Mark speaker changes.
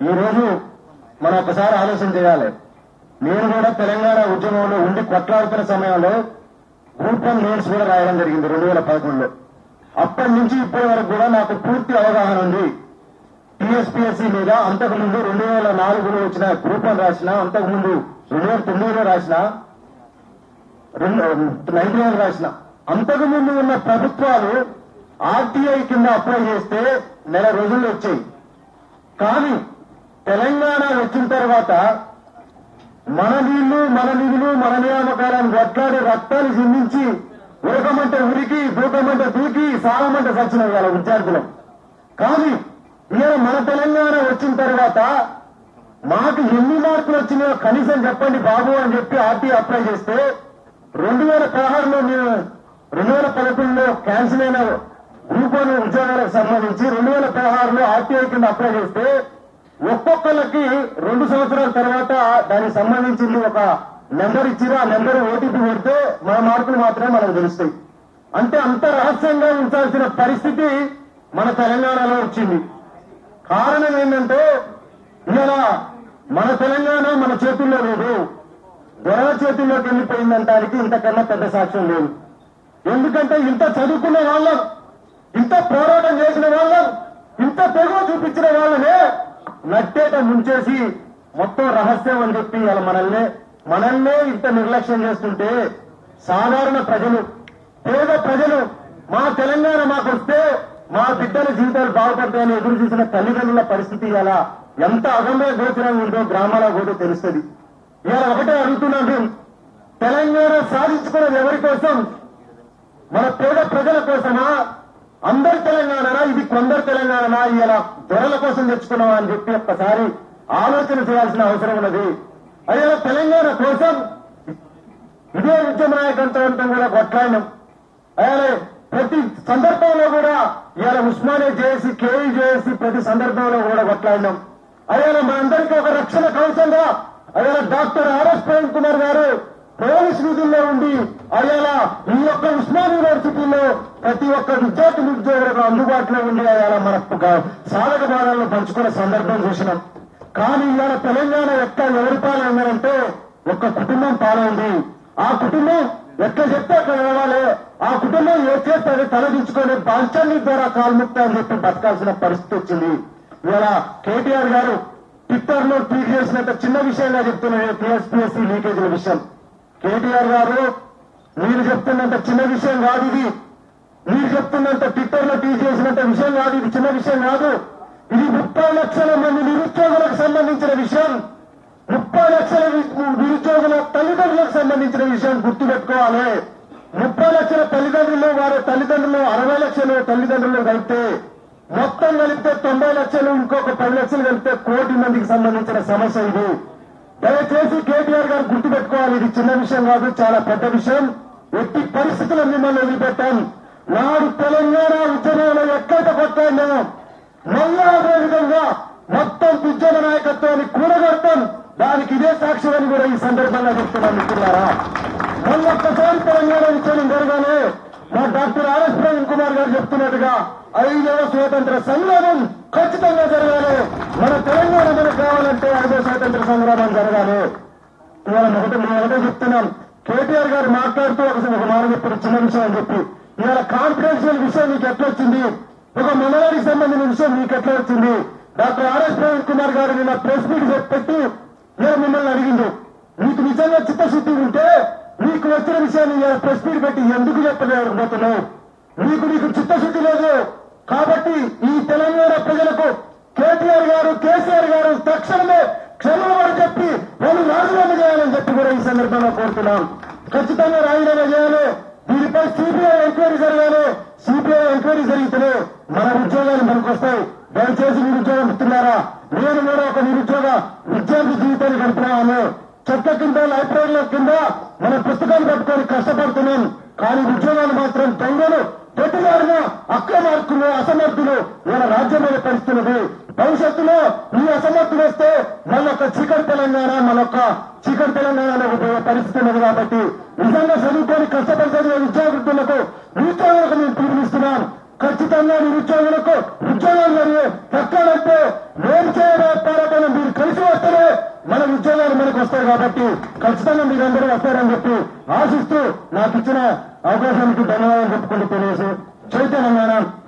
Speaker 1: ఈ రోజు మనం ఒకసారి ఆలోచన చేయాలి నేను కూడా తెలంగాణ ఉద్యమంలో ఉండి కొట్లాడుతున్న సమయంలో గ్రూప్ వన్ నోట్స్ కూడా రాయడం జరిగింది రెండు వేల పదకొండులో అప్పటి నుంచి ఇప్పటి వరకు కూడా నాకు పూర్తి అవగాహన ఉంది టీఎస్పీఎస్సీ మీద అంతకుముందు రెండు వేల నాలుగులో వచ్చిన గ్రూప్ వన్ రాసిన అంతకుముందు రెండు వేల తొమ్మిదిలో రాసిన రెండు నైన్టీ నైన్ రాసిన అంతకుముందు ఉన్న ప్రభుత్వాలు ఆర్టీఐ కింద అప్లై చేస్తే నెల రోజుల్లో వచ్చాయి కానీ తెలంగాణ వచ్చిన తర్వాత మన నీళ్లు మన నిధులు మన నియామకాలను కొట్లాడి రక్తాలు చిందించి ఉరకమంటే ఉరికి దూకమంటే దూకి సాగమంటే సచిన ఇవాళ విద్యార్థులు కానీ ఇవాళ మన తెలంగాణ వచ్చిన తర్వాత మాకు ఎన్ని మార్కులు వచ్చినాయో కనీసం చెప్పండి బాబు అని చెప్పి ఆర్టీ అప్లై చేస్తే రెండు వేల పదహారులో నేను రెండు వేల పదకొండులో క్యాన్సిల్ అయిన గ్రూప్ వన్ ఉద్యోగాలకు సంబంధించి రెండు వేల పదహారులో ఆర్టీఐ కింద అప్లై చేస్తే ఒక్కొక్కరికి రెండు సంవత్సరాల తర్వాత దానికి సంబంధించింది ఒక నెంబర్ ఇచ్చిరు ఆ నెంబర్ ఓటీపీ పెడితే మన మార్కులు మాత్రమే మనకు తెలుస్తాయి అంటే అంత రహస్యంగా ఉంచాల్సిన పరిస్థితి మన తెలంగాణలో వచ్చింది కారణం ఏంటంటే ఇలా మన తెలంగాణ మన చేతుల్లో లేదు దొరల చేతుల్లోకి వెళ్ళిపోయిందంటానికి ఇంతకన్నా పెద్ద సాక్ష్యం లేదు ఎందుకంటే ఇంత చదువుకున్న వాళ్ళం ఇంత పోరాటం చేసిన వాళ్ళం ఇంత తెగువ చూపించిన వాళ్ళనే నట్టేట ముంచేసి మొత్తం రహస్యం అని చెప్పి ఇలా మనల్నే మనల్నే ఇంత నిర్లక్ష్యం చేస్తుంటే సాధారణ ప్రజలు పేద ప్రజలు మా తెలంగాణ మాకు వస్తే మా బిడ్డల జీవితాలు బాగుపడతాయని ఎదురు చూసిన తల్లిదండ్రుల పరిస్థితి ఇలా ఎంత అగమ్య గోచరంగా ఉందో గ్రామాల కూడా తెలుస్తుంది ఇవాళ ఒకటే అడుగుతున్నాం మేము తెలంగాణ సాధించుకున్నది ఎవరి కోసం మన పేద ప్రజల కోసమా అందరి తెలంగాణనా ఇది కొందరు తెలంగాణనా ఇలా దొరల కోసం తెచ్చుకున్నామా అని చెప్పి ఒక్కసారి ఆలోచన చేయాల్సిన అవసరం ఉన్నది అయ్యా తెలంగాణ కోసం ఇదే ఉద్యమ నాయకత్వంతో కూడా కొట్లాడినాం అయ్యా ప్రతి సందర్భంలో కూడా ఇవాళ ఉస్మానియా చేసి కేవీ చేసి ప్రతి సందర్భంలో కూడా కొట్లాడినాం అయ్యా మనందరికీ ఒక రక్షణ కవచంగా అయ్యా డాక్టర్ ఆర్ఎస్ ప్రేమ్ కుమార్ గారు పోలీస్ విధుల్లో ఉండి అయ్యాలా ఈ యొక్క ఉస్మాన్ యూనివర్సిటీలో ప్రతి ఒక్క విద్యార్థి నిరుద్యోగులకు అందుబాటులో ఉండి అయ్యాలా మన సాధక బాధలను పంచుకునే సందర్భం చూసినాం కానీ ఇవాళ తెలంగాణ ఎక్క ఎవరి పాలన ఉందంటే ఒక్క కుటుంబం పాలైంది ఆ కుటుంబం ఎట్లా చెప్తే అక్కడ వెళ్ళాలి ఆ కుటుంబం ఏ చేస్తే అది తలదించుకొని బాంచన్ని ద్వారా కాల్ముక్త అని చెప్పి బతకాల్సిన పరిస్థితి వచ్చింది ఇవాళ కేటీఆర్ గారు ట్విట్టర్ లో ట్వీట్ చేసినంత చిన్న విషయంగా చెప్తున్నారు టీఎస్పీఎస్సీ లీకేజీల విషయం కేటీఆర్ గారు మీరు చెప్తున్నంత చిన్న విషయం కాదు ఇది మీరు చెప్తున్నంత ట్విట్టర్ లో ట్వీట్ చేసినంత విషయం కాదు ఇది చిన్న విషయం కాదు ఇది ముప్పై లక్షల మంది నిరుద్యోగులకు సంబంధించిన విషయం ముప్పై లక్షల వి- నిరుద్యోగుల తల్లిదండ్రులకు సంబంధించిన విషయం గుర్తుపెట్టుకోవాలి ముప్పై లక్షల తల్లిదండ్రులు వారి తల్లిదండ్రులు అరవై లక్షలు తల్లిదండ్రులు కలిపితే మొత్తం కలిపితే తొంభై లక్షలు ఇంకొక పది లక్షలు కలిపితే కోటి మందికి సంబంధించిన సమస్య ఇది దయచేసి కేటీఆర్ గారు గుర్తుపెట్టుకోవాలి ఇది చిన్న విషయం కాదు చాలా పెద్ద విషయం ఎట్టి పరిస్థితుల్లో మిమ్మల్ని వదిలిపెట్టాం నాడు తెలంగాణ ఉద్యమంలో ఎక్కడైతే కొట్టామో మళ్ళా అదే విధంగా మొత్తం ఉద్యమ నాయకత్వాన్ని కూడగొడతాం దానికి ఇదే సాక్ష్యం అని కూడా ఈ సందర్భంగా చెప్తున్నాను మిత్రులారా మళ్ళొక్కసారి తెలంగాణ విషయం జరగాలి మా డాక్టర్ ఆర్ఎస్ ప్రవీణ్ కుమార్ గారు చెప్తున్నట్టుగా ఐదవ స్వాతంత్ర సంగ్రామం ఖచ్చితంగా జరగాలి మన తెలంగాణ మనకు కావాలంటే ఐదవ స్వాతంత్ర సంగ్రామం జరగాలి ఇవాళ ఒకటి మేము ఒకటే చెప్తున్నాం కేటీఆర్ గారు మాట్లాడుతూ ఒక ఒక మాట చెప్పారు చిన్న విషయం అని చెప్పి ఇవాళ కాన్ఫిడెన్షియల్ విషయం మీకు ఎట్లా వచ్చింది ఒక మండలానికి సంబంధించిన విషయం మీకు ఎట్లా వచ్చింది డాక్టర్ ఆర్ఎస్ ప్రవీణ్ కుమార్ గారు నిన్న ప్రెస్ మీట్ పెట్టి నేను మిమ్మల్ని అడిగిండు మీకు నిజంగా చిత్తశుద్ధి ఉంటే మీకు వచ్చిన విషయాన్ని ఇలా ప్రెస్ మీట్ పెట్టి ఎందుకు చెప్పలేకపోతున్నావు మీకు నీకు చిత్తశుద్ధి లేదు కాబట్టి ఈ తెలంగాణ ప్రజలకు కేటీఆర్ గారు కేసీఆర్ గారు తక్షణమే క్షమాపణ చెప్పి వాళ్ళు రాజీనామా చేయాలని చెప్పి కూడా ఈ సందర్భంగా కోరుతున్నాం ఖచ్చితంగా రాజీనామా చేయాలి దీనిపై సిబిఐ ఎంక్వైరీ జరగాలి సిబిఐ ఎంక్వైరీ జరిగితేనే మన ఉద్యోగాలు మనకు వస్తాయి దయచేసి నిరుద్యోగం ఇస్తున్నారా నేను కూడా ఒక నిరుద్యోగ విద్యార్థి జీవితాన్ని గడుపుతున్నాను చెత్త కింద లైబ్రరీల కింద మన పుస్తకాలు పట్టుకొని కష్టపడుతున్నాం కానీ ఉద్యోగాలు మాత్రం దొంగలు పెట్టినారుగా అక్రమార్కులు అసమర్థులు మన రాజ్యమైన పరిస్థితున్నది భవిష్యత్తులో ఈ అసమర్థులు వస్తే మళ్ళొక్క చీకటి తెలంగాణ మళ్ళొక్క చీకటి తెలంగాణ అనే ఒక పరిస్థితి ఉన్నది కాబట్టి నిజంగా చదువుకొని కష్టపడుతున్న విద్యార్థులకు నిరుద్యోగులకు మేము పిలుపునిస్తున్నాం ఖచ్చితంగా నిరుద్యోగులకు ఉద్యోగాలు మరియు దక్కాలంటే వేరు చేయడం పోరాటం మన ఉద్యోగాలు మనకు వస్తాయి కాబట్టి ఖచ్చితంగా మీరందరూ వస్తారని చెప్పి ఆశిస్తూ నాకు ఇచ్చిన అవకాశానికి ధన్యవాదాలు చెప్పుకుంటూ తెలియజేసి జై తెలంగాణ